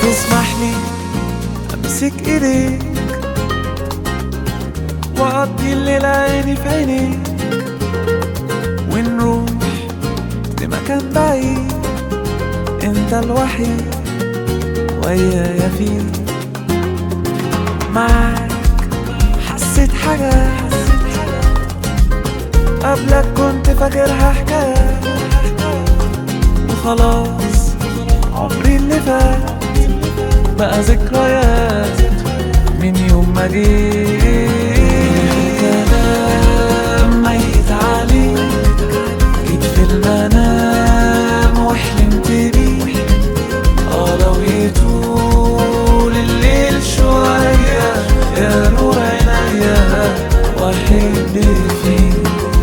تسمح لي امسك ايديك واقضي الليل عيني في عينيك ونروح لمكان بعيد انت الوحيد ويايا فيه معاك حسيت حاجات قبلك كنت فاكرها حكاية وخلاص عمري اللي فات بقى ذكريات من يوم ما جيت كلام ميت عليك جيت في المنام وحلمت بيك اه لو يطول الليل شوية يا نور عينيا واحب فيك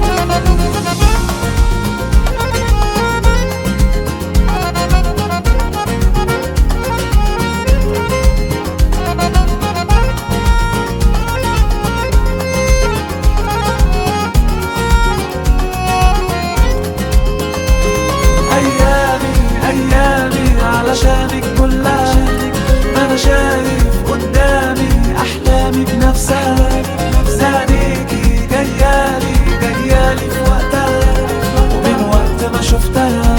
أيامي أيامي علشانك كلها أنا شايف قدامي أحلامي بنفسها زانيكي جيالي جيالي في وقتها ومن وقت ما شفتها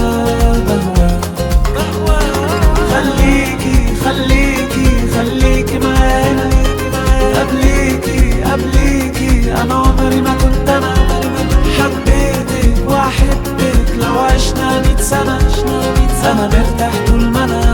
بهواها خليكي خليكي خليكي معانا قبليكي قبليكي أنا عمري ما كنت أنا حبيتك وأحبك لو عشنا مية سنة أنا مرتاح طول ما أنا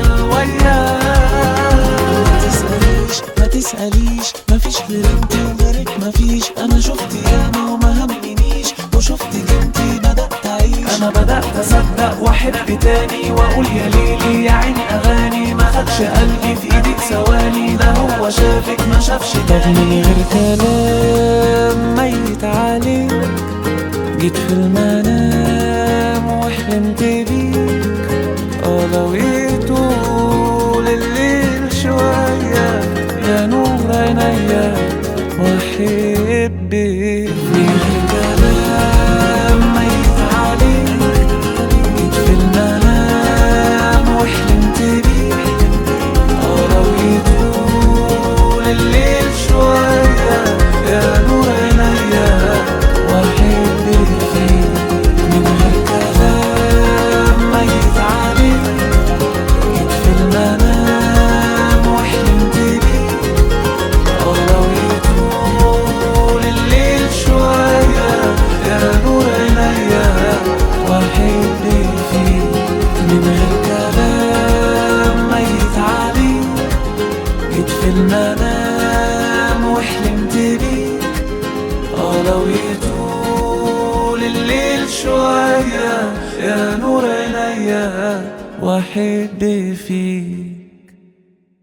وياك ما تسأليش ما تسأليش ما فيش غير انت وغيرك ما فيش أنا شفت ياما وما همنيش وشفتك انت بدأت أعيش أنا بدأت أصدق وأحب تاني وأقول يا ليلي يا عيني أغاني ما خدش قلبي في إيدك ثواني ده هو شافك ما شافش طب من غير كلام ميت عليك جيت في المنام وحلمت بيك اه لو يطول الليل شوية يا نور عينيا واحب بيك من غير كلام ميت عليك جيت في المنام وحلمت بيك اه لو يطول الليل شوية يا نور عينيا واحب فيك من غير كلام ميت عليك جيت في المنام وحلمت بيك اه لو يطول الليل شوية يا نور عينيا واحب فيك من غير كلام ميت عليك جيت في المنام وحلمت بيك اه لو يطول الليل شوية يا نور عينيا واحب فيك